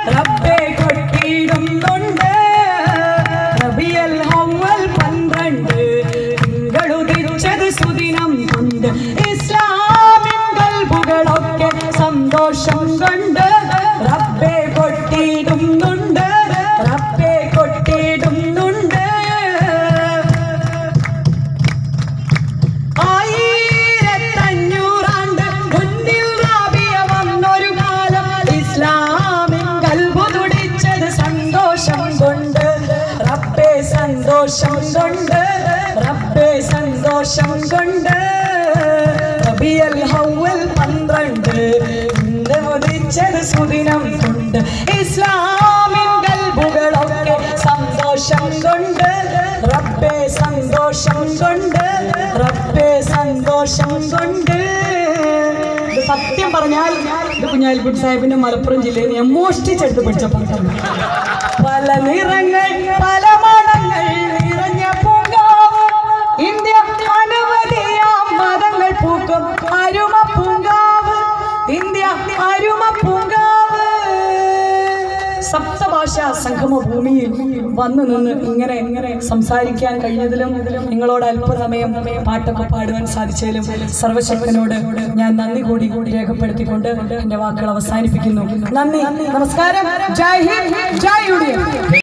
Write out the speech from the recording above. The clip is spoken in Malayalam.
റബ്ബെ കൊട്ടിയിടുന്നുണ്ട് റബിയൽ അവ്വൽ പന്ത്രണ്ട് തിങ്കളുദിച്ചത് സുദിനം കൊണ്ട് ഇസ്ലാമിൻ കൽബുകളൊക്കെ സന്തോഷം കൊണ്ട് റബ്ബെ കൊട്ടിയിടുന്നുണ്ട് റബ്ബെ കൊട്ടിയിടുന്നുണ്ട് ആയിരത്തഞ്ഞൂറാണ്ട് മുന്നിൽ റാബിയ വന്നൊരു കാലം ഇസ്ലാമിൻ കൽബു തുടിച്ചത് സന്തോഷം കൊണ്ട് റബ്ബേ സന്തോഷം കൊണ്ട് റബ്ബേ സന്തോഷം കൊണ്ട് റബിയൽ ഹൗവൽ പന്ത്രണ്ട് ഇന്ന് ഉദിച്ചത് സുദിനം കൊണ്ട് ഇസ്ലാമിൻ കൽബുകളൊക്കെ സന്തോഷം കൊണ്ട് റബ്ബേ സന്തോഷം കൊണ്ട് റബ്ബേ സന്തോഷം കൊണ്ട് ഇത് സത്യം പറഞ്ഞാൽ ഇത് കുഞ്ഞാലിക്കുട്ടി സാഹിബിന്റെ മലപ്പുറം ജില്ലയിൽ ഞാൻ മോഷ്ടിച്ചെടുത്ത് പഠിച്ച പാട്ടാണ് പല നിറങ്ങൾ പല മണങ്ങൾ നിറഞ്ഞ പൂങ്കാവ് ഇന്ത്യ അനവധിയാം മതങ്ങൾ പൂക്കും അരുമ പൂങ്കാവ് ഇന്ത്യ അരുമ പൂങ്കാവ് സപ്തഭാഷ സംഗമ ഭൂമിയിൽ വന്നു നിന്ന് ഇങ്ങനെ ഇങ്ങനെ സംസാരിക്കാൻ കഴിഞ്ഞതിലും നിങ്ങളോട് അല്പസമയം പാട്ടൊക്കെ പാടുവാൻ സാധിച്ചതിലും സർവശക്തനോട് ഞാൻ നന്ദി കൂടി കൂടി രേഖപ്പെടുത്തിക്കൊണ്ട് എന്റെ വാക്കുകൾ അവസാനിപ്പിക്കുന്നു നന്ദി നമസ്കാരം Jai Hind Jai U D F